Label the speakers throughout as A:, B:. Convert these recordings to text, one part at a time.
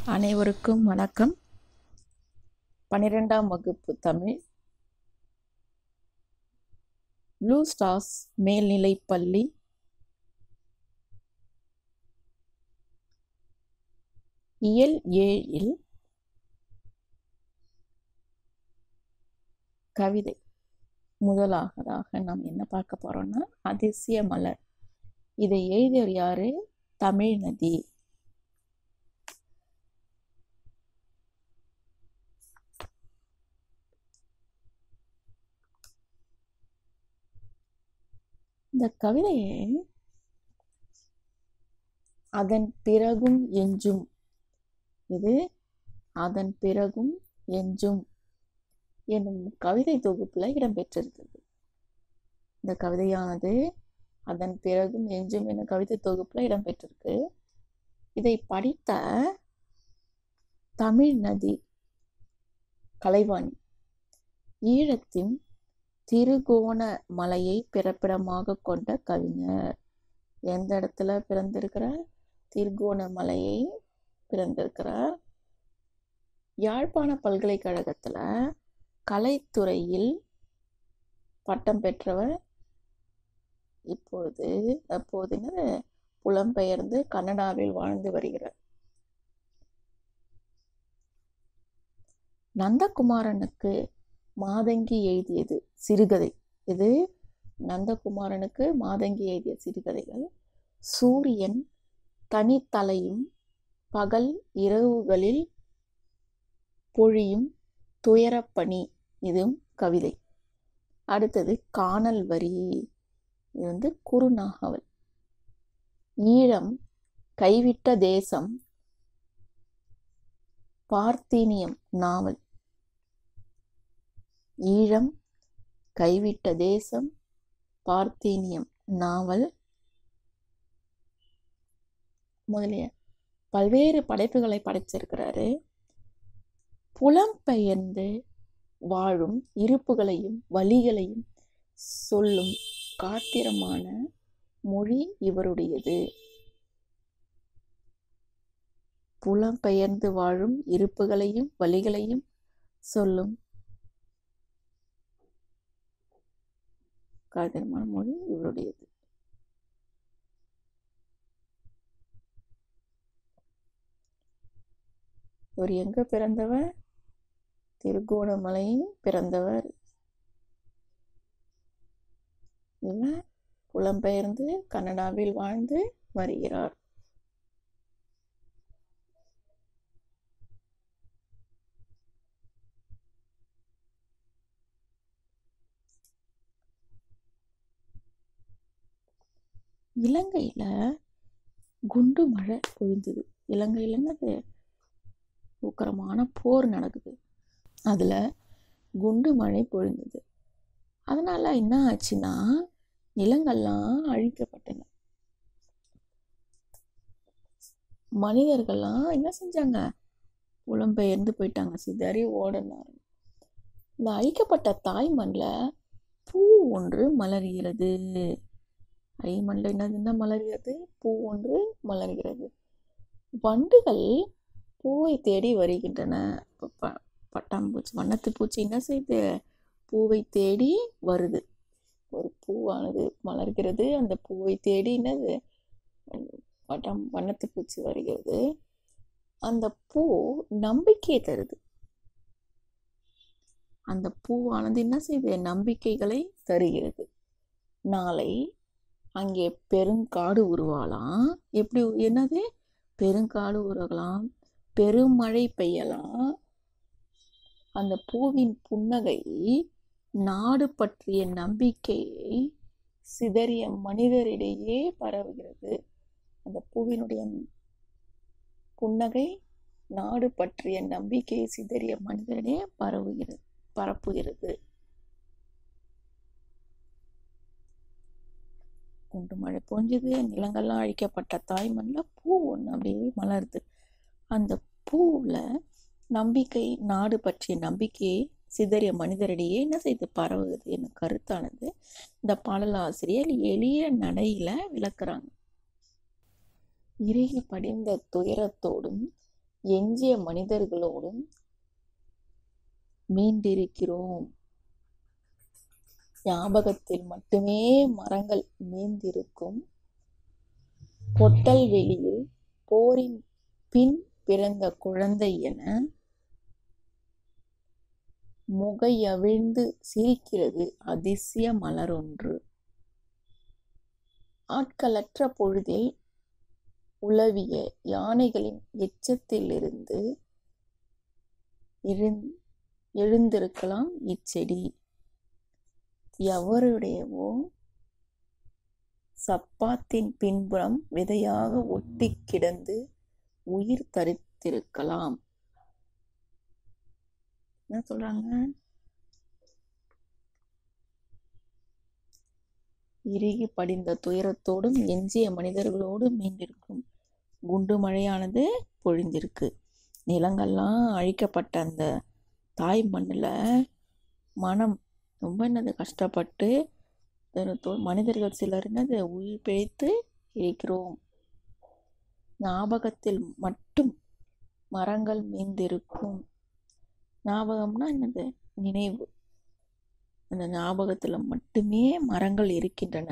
A: அனைவருக்கும் வணக்கம் பன்னிரெண்டாம் வகுப்பு தமிழ் ப்ளூ ஸ்டார்ஸ் மேல்நிலைப் பள்ளி இயல் ஏழில் கவிதை முதலாவதாக நாம் என்ன பார்க்க போறோம்னா அதிசய மலர் இதை எழுதியவர் யாரு தமிழ் நதி இந்த கவிதையை அதன் பிறகும் எஞ்சும் இது அதன் பிறகும் எஞ்சும் என்னும் கவிதை தொகுப்புல இடம்பெற்றிருக்கிறது இந்த கவிதையானது அதன் பிறகும் எஞ்சும் என்னும் கவிதை தொகுப்புல இடம்பெற்றிருக்கு இதை படித்த தமிழ் நதி கலைவாணி ஈழத்தின் திருகோண மலையை பிறப்பிடமாக கொண்ட கவிஞர் எந்த இடத்துல பிறந்திருக்கிறார் திருகோண மலையை பிறந்திருக்கிறார் யாழ்ப்பாண பல்கலைக்கழகத்துல கலைத்துறையில் பட்டம் பெற்றவர் இப்பொழுது அப்போதுங்க புலம்பெயர்ந்து கனடாவில் வாழ்ந்து வருகிறார் நந்தகுமாரனுக்கு மாதங்கி எழுதியது சிறுகதை இது நந்தகுமாரனுக்கு மாதங்கி எழுதிய சிறுகதைகள் சூரியன் தனித்தலையும் பகல் இரவுகளில் பொழியும் துயரப்பணி இதுவும் கவிதை அடுத்தது காணல் வரி இது வந்து குறுநாகவல் ஈழம் கைவிட்ட தேசம் பார்த்தீனியம் நாவல் ஈழம் கைவிட்ட தேசம் பார்த்தீனியம் நாவல் முதலிய பல்வேறு படைப்புகளை படைச்சிருக்கிறாரு புலம்பெயர்ந்து வாழும் இருப்புகளையும் வழிகளையும் சொல்லும் காத்திரமான மொழி இவருடையது புலம்பெயர்ந்து வாழும் இருப்புகளையும் வழிகளையும் சொல்லும் காத்திரமான மொழி இவருடையது இவர் எங்க பிறந்தவர் திருகோணமலையில் பிறந்தவர் இவர் புலம்பெயர்ந்து கனடாவில் வாழ்ந்து வருகிறார் இலங்கையில குண்டு மழை பொழிந்தது இலங்கையில என்னது ஊக்கரமான போர் நடக்குது அதுல குண்டு மழை பொழிந்தது அதனால என்ன ஆச்சுன்னா நிலங்கள்லாம் அழிக்கப்பட்டன மனிதர்கள்லாம் என்ன செஞ்சாங்க புலம்பெயர்ந்து போயிட்டாங்க சிதறி ஓடினார் இந்த அழிக்கப்பட்ட தாய் மண்ணில் பூ ஒன்று மலர்கிறது அழிமண்ணில் என்னதுன்னா மலர்கிறது பூ ஒன்று மலர்கிறது வண்டுகள் பூவை தேடி வருகின்றன ப- பட்டாம்பூச்சி வண்ணத்து பூச்சி என்ன செய்யுது பூவை தேடி வருது ஒரு பூவானது மலர்கிறது அந்த பூவை தேடி என்னது பட்டம் வண்ணத்து பூச்சி வருகிறது அந்த பூ நம்பிக்கையை தருது அந்த பூவானது என்ன செய்யுது நம்பிக்கைகளை தருகிறது நாளை அங்கே பெருங்காடு உருவாகலாம் எப்படி என்னது பெருங்காடு உருவாகலாம் பெருமழை பெய்யலாம் அந்த பூவின் புன்னகை நாடு பற்றிய நம்பிக்கையை சிதறிய மனிதரிடையே பரவுகிறது அந்த பூவினுடைய புன்னகை நாடு பற்றிய நம்பிக்கையை சிதறிய மனிதரிடையே பரவுகிறது பரப்புகிறது குண்டு மழை பொழிஞ்சது நிலங்கள்லாம் அழிக்கப்பட்ட தாய் மண்ணில் பூ ஒன்று அப்படியே மலருது அந்த பூவில் நம்பிக்கை நாடு பற்றிய நம்பிக்கையை சிதறிய மனிதரிடையே என்ன செய்து பரவுகிறது என கருத்தானது இந்த பாடலாசிரியர் எளிய நடையில விளக்குறாங்க இறுகி படிந்த துயரத்தோடும் எஞ்சிய மனிதர்களோடும் மீண்டிருக்கிறோம் ஞாபகத்தில் மட்டுமே மரங்கள் மீந்திருக்கும் பொட்டல் வெளியில் போரின் பின் பிறந்த குழந்தை என முகையவிழ்ந்து சிரிக்கிறது அதிசய மலரொன்று ஆட்களற்ற பொழுதில் உலவிய யானைகளின் எச்சத்திலிருந்து எழுந் எழுந்திருக்கலாம் இச்செடி எவருடையவோ சப்பாத்தின் பின்புறம் விதையாக ஒட்டி கிடந்து உயிர் தரித்திருக்கலாம் என்ன சொல்றாங்க இறுகி படிந்த துயரத்தோடும் எஞ்சிய மனிதர்களோடும் மீண்டிருக்கும் குண்டு மழையானது பொழிந்திருக்கு நிலங்கள்லாம் அழிக்கப்பட்ட அந்த தாய் மண்ணில் மனம் ரொம்ப என்னது கஷ்டப்பட்டு துயரத்தோ- மனிதர்கள் சிலர் என்னது உயிர் பிழைத்து இருக்கிறோம் ஞாபகத்தில் மட்டும் மரங்கள் மீந்திருக்கும் ஞாபகம்னா என்னது நினைவு அந்த ஞாபகத்துல மட்டுமே மரங்கள் இருக்கின்றன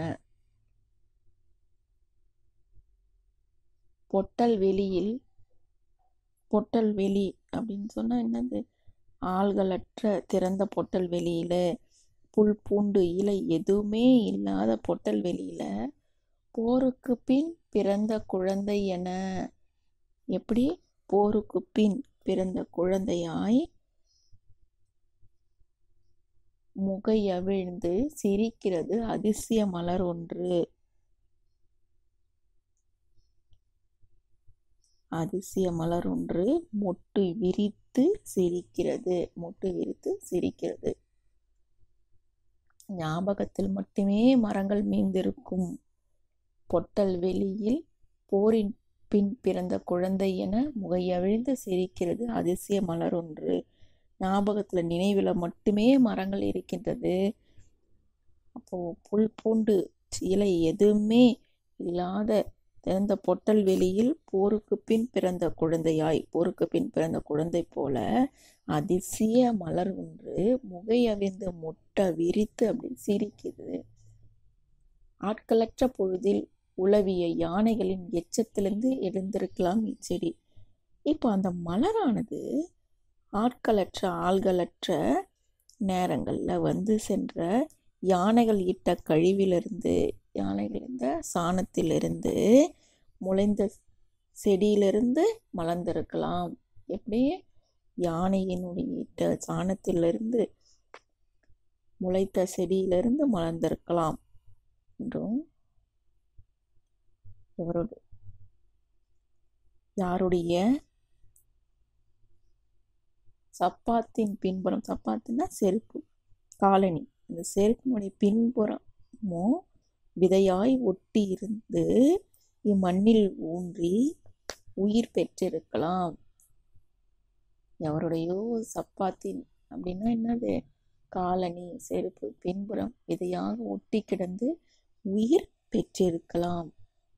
A: பொட்டல் வெளியில் பொட்டல் வெளி அப்படின்னு சொன்னா என்னது ஆள்களற்ற திறந்த பொட்டல் வெளியில புல் பூண்டு இலை எதுவுமே இல்லாத பொட்டல் வெளியில போருக்கு பின் பிறந்த குழந்தை என எப்படி போருக்கு பின் பிறந்த குழந்தையாய் முகையவிழ்ந்து சிரிக்கிறது அதிசய மலர் ஒன்று அதிசய மலர் ஒன்று மொட்டு விரித்து சிரிக்கிறது மொட்டு விரித்து சிரிக்கிறது ஞாபகத்தில் மட்டுமே மரங்கள் மீந்திருக்கும் பொட்டல் வெளியில் போரின் பின் பிறந்த குழந்தை என முகையவிழ்ந்து சிரிக்கிறது அதிசய மலர் ஒன்று ஞாபகத்துல நினைவுல மட்டுமே மரங்கள் இருக்கின்றது அப்போ புல் பூண்டு இலை எதுவுமே இல்லாத திறந்த பொட்டல் வெளியில் போருக்கு பின் பிறந்த குழந்தையாய் போருக்கு பின் பிறந்த குழந்தை போல அதிசய மலர் ஒன்று முகையவிழ்ந்து முட்டை விரித்து அப்படி சிரிக்குது ஆட்களற்ற பொழுதில் உலவிய யானைகளின் எச்சத்திலிருந்து எழுந்திருக்கலாம் இச்செடி இப்போ அந்த மலரானது ஆட்களற்ற ஆள்களற்ற நேரங்களில் வந்து சென்ற யானைகள் இட்ட கழிவிலிருந்து யானைகள் இந்த சாணத்திலிருந்து முளைந்த செடியிலிருந்து மலர்ந்திருக்கலாம் எப்படி யானையினுடைய இட்ட சாணத்திலிருந்து முளைத்த செடியிலிருந்து மலர்ந்திருக்கலாம் என்றும் இவருடைய யாருடைய சப்பாத்தின் பின்புறம் சப்பாத்தின்னா செருப்பு காலணி அந்த செருப்பினுடைய பின்புறமும் விதையாய் ஒட்டி இருந்து இம்மண்ணில் ஊன்றி உயிர் பெற்றிருக்கலாம் எவருடையோ சப்பாத்தின் அப்படின்னா என்னது காலணி செருப்பு பின்புறம் விதையாக ஒட்டி கிடந்து உயிர் பெற்றிருக்கலாம்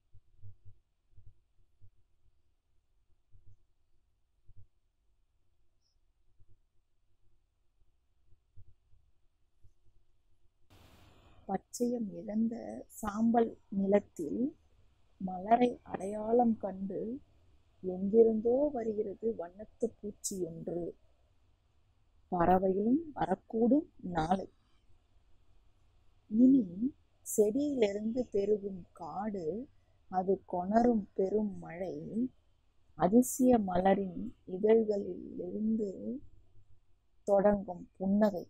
A: பச்சையம் இழந்த சாம்பல் நிலத்தில் மலரை அடையாளம் கண்டு எங்கிருந்தோ வருகிறது வண்ணத்து பூச்சி ஒன்று பறவையும் வரக்கூடும் நாளை இனி செடியிலிருந்து பெருகும் காடு அது கொணரும் பெரும் மழை அதிசய மலரின் இதழ்களிலிருந்து தொடங்கும் புன்னகை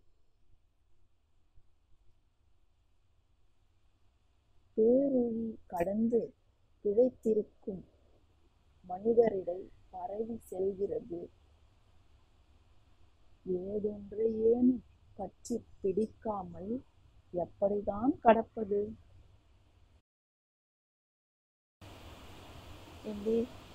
A: பேரொளி கடந்து பிழைத்திருக்கும் மனிதரிடை பரவி செல்கிறது ஏதொன்றையேனும் பற்றி பிடிக்காமல் எப்படிதான் கடப்பது எப்படி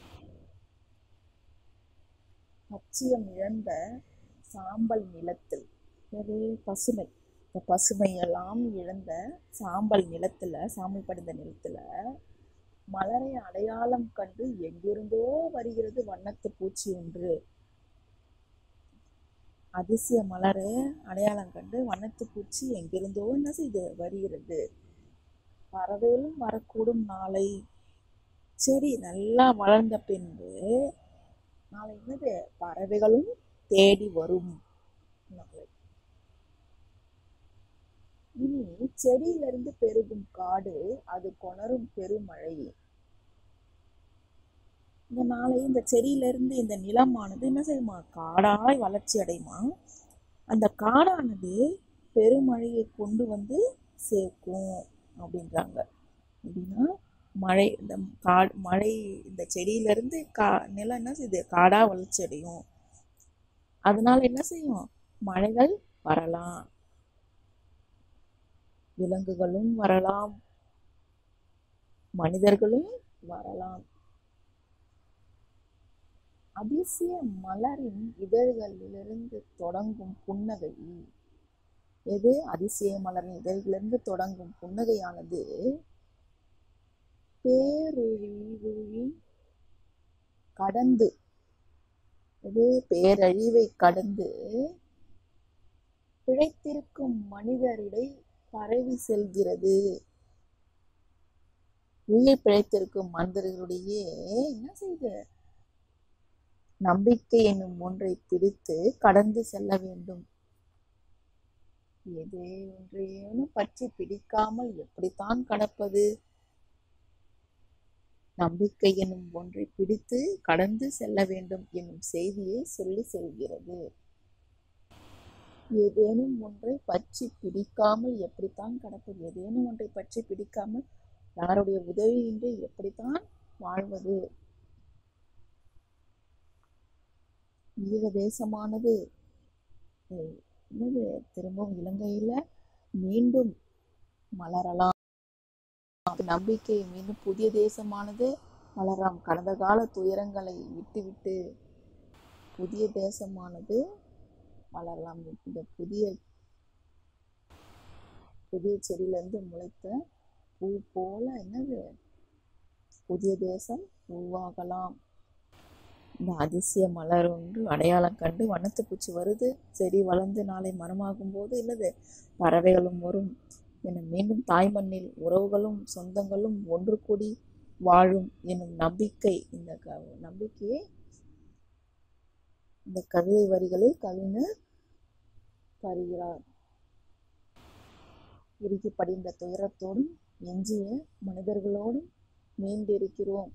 A: பச்சையம் இழந்த சாம்பல் நிலத்தில் ஒரு பசுமை இந்த பசுமையெல்லாம் இழந்த சாம்பல் நிலத்துல சாம்பல் படிந்த நிலத்துல மலரை அடையாளம் கண்டு எங்கிருந்தோ வருகிறது வண்ணத்து பூச்சி ஒன்று அதிசய மலரை அடையாளம் கண்டு வண்ணத்து பூச்சி எங்கிருந்தோ என்ன செய்து வருகிறது பறவைகளும் வரக்கூடும் நாளை செடி நல்லா வளர்ந்த பின்பு நாளை என்னது பறவைகளும் தேடி வரும் நாளை இனி செடியிலிருந்து பெருகும் காடு அது கொணரும் பெருமழை இந்த நாளை இந்த செடியிலிருந்து இந்த நிலமானது என்ன செய்யுமா காடாய் வளர்ச்சி அடையுமா அந்த காடானது பெருமழையை கொண்டு வந்து சேர்க்கும் அப்படின்றாங்க எப்படின்னா மழை இந்த காடு மழை இந்த செடியிலிருந்து கா நிலம் என்ன செய்யுது காடா வளர்ச்சி அடையும் அதனால என்ன செய்யும் மழைகள் வரலாம் விலங்குகளும் வரலாம் மனிதர்களும் வரலாம் அதிசய மலரின் இதழ்களிலிருந்து தொடங்கும் புன்னகை எது அதிசய மலரின் இதழ்களிலிருந்து தொடங்கும் புன்னகையானது பேரொழிவுழி கடந்து இது பேரழிவை கடந்து பிழைத்திருக்கும் மனிதரிடை பரவி செல்கிறது உயிர் பிழைத்திருக்கும் மனிதர்களுடைய என்ன செய்து நம்பிக்கை என்னும் ஒன்றை பிடித்து கடந்து செல்ல வேண்டும் எதே ஒன்றையேனும் பற்றி பிடிக்காமல் எப்படித்தான் கடப்பது நம்பிக்கை என்னும் ஒன்றை பிடித்து கடந்து செல்ல வேண்டும் என்னும் செய்தியை சொல்லி செல்கிறது ஏதேனும் ஒன்றை பற்றி பிடிக்காமல் எப்படித்தான் கடப்பது ஏதேனும் ஒன்றை பற்றி பிடிக்காமல் யாருடைய உதவியின்றி எப்படித்தான் வாழ்வது ஈழ தேசமானது அஹ், என்னது திரும்பவும் இலங்கையில மீண்டும் மலரலாம் நம்பிக்கை மீண்டும் புதிய தேசமானது மலராம் கடந்த கால துயரங்களை விட்டுவிட்டு புதிய தேசமானது மலரலாம் இந்த புதிய புதிய செடியிலிருந்து முளைத்த பூ போல என்னது புதிய தேசம் உருவாகலாம் இந்த அதிசய மலர் ஒன்று அடையாளம் கண்டு வண்ணத்து பூச்சி வருது செடி வளர்ந்து நாளை மரமாகும் போது என்னது பறவைகளும் வரும் என மீண்டும் தாய்மண்ணில் உறவுகளும் சொந்தங்களும் ஒன்று கூடி வாழும் என்னும் நம்பிக்கை இந்த க நம்பிக்கையை இந்த கவிதை வரிகளில் கவிஞர் தருகிறார் இறுகி படிந்த துயரத்தோடும் எஞ்சிய மனிதர்களோடும் மீண்டிருக்கிறோம்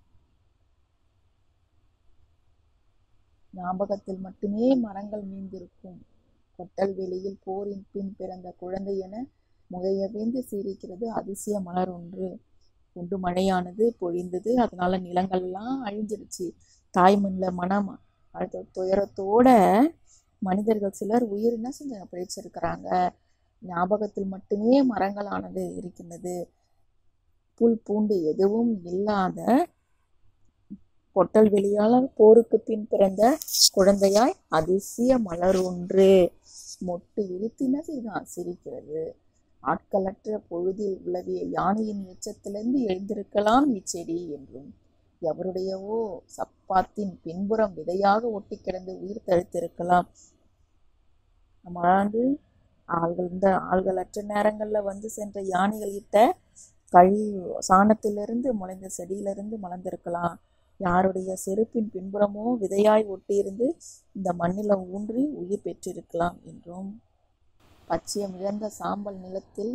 A: ஞாபகத்தில் மட்டுமே மரங்கள் மீந்திருக்கும் கொட்டல் வெளியில் போரின் பின் பிறந்த குழந்தை என முகையவேந்து சிரிக்கிறது அதிசய மலர் ஒன்று குண்டு மழையானது பொழிந்தது அதனால நிலங்கள்லாம் அழிஞ்சிருச்சு தாய்மண்ணில் மனம் அடுத்த துயரத்தோட மனிதர்கள் சிலர் உயிர் என்ன செஞ்சாங்க பிழைச்சிருக்கிறாங்க ஞாபகத்தில் மட்டுமே மரங்களானது இருக்கின்றது புல் பூண்டு எதுவும் இல்லாத பொட்டல் வெளியால் போருக்கு பின் பிறந்த குழந்தையாய் அதிசய மலர் ஒன்று மொட்டு விரித்து என்ன செய்தான் சிரிக்கிறது ஆட்களற்ற பொழுதில் உலவிய யானையின் எச்சத்திலிருந்து எழுந்திருக்கலாம் இச்செடி என்றும் எவருடையவோ சப்பாத்தின் பின்புறம் விதையாக ஒட்டி கிடந்து உயிர் தழுத்திருக்கலாம் நம்ம ஆண்டு ஆள்கள் இந்த ஆள்களற்ற நேரங்களில் வந்து சென்ற யானைகள் இட்ட கழிவு சாணத்திலிருந்து முளைந்த செடியிலிருந்து மலர்ந்திருக்கலாம் யாருடைய செருப்பின் பின்புறமோ விதையாய் ஒட்டியிருந்து இந்த மண்ணில் ஊன்றி உயிர் பெற்றிருக்கலாம் என்றும் பச்சையம் இழந்த சாம்பல் நிலத்தில்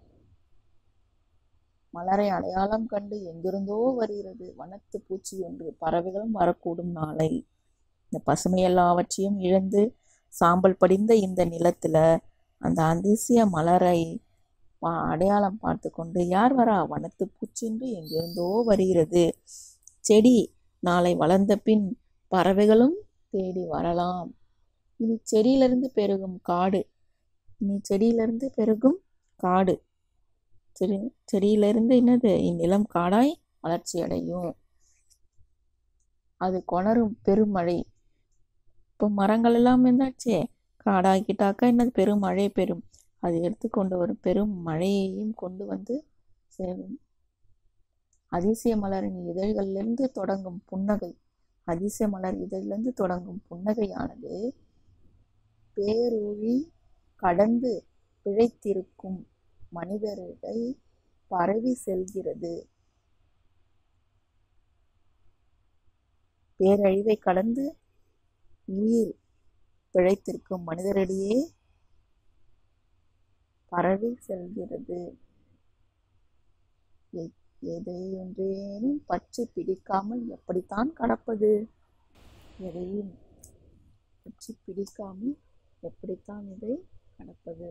A: மலரை அடையாளம் கண்டு எங்கிருந்தோ வருகிறது வனத்து பூச்சி ஒன்று பறவைகளும் வரக்கூடும் நாளை இந்த பசுமை எல்லாவற்றையும் இழந்து சாம்பல் படிந்த இந்த நிலத்துல அந்த அதிசய மலரை பா- அடையாளம் பார்த்து கொண்டு யார் வரா வனத்து பூச்சின்று எங்கிருந்தோ வருகிறது செடி நாளை வளர்ந்த பின் பறவைகளும் தேடி வரலாம் இனி செடியிலிருந்து பெருகும் காடு இனி செடியிலிருந்து பெருகும் காடு செடி செடியிலிருந்து என்னது இந்நிலம் காடாய் வளர்ச்சி அடையும் அது கொணரும் பெருமழை இப்போ மரங்கள் எல்லாம் என்னாச்சே காடாக்கிட்டாக்கா என்னது பெருமழை பெறும் அது எடுத்துக்கொண்டு வரும் பெரும் மழையையும் கொண்டு வந்து சேரும் அதிசய மலரின் இதழ்களிலிருந்து தொடங்கும் புன்னகை அதிசய மலர் இதழிலிருந்து தொடங்கும் புன்னகையானது பேரொழி கடந்து பிழைத்திருக்கும் மனிதரிடை பரவி செல்கிறது பேரழிவை கடந்து உயிர் பிழைத்திருக்கும் மனிதரிடையே பரவி செல்கிறது எ- எதையொன்றேனும் பற்றி பிடிக்காமல் எப்படித்தான் கடப்பது எதையும் பற்றி பிடிக்காமல் எப்படித்தான் இதை கடப்பது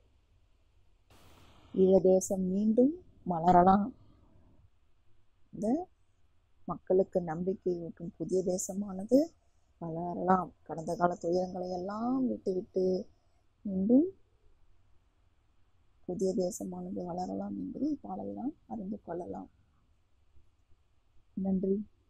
A: ஈழதேசம் மீண்டும் மலரலாம் இந்த மக்களுக்கு நம்பிக்கை ஊட்டும் புதிய தேசமானது வளரலாம் கடந்த கால துயரங்களை எல்லாம் விட்டுவிட்டு மீண்டும் புதிய தேசமானது வளரலாம் என்பதை இப்பாடல் நாம் அறிந்து கொள்ளலாம் நன்றி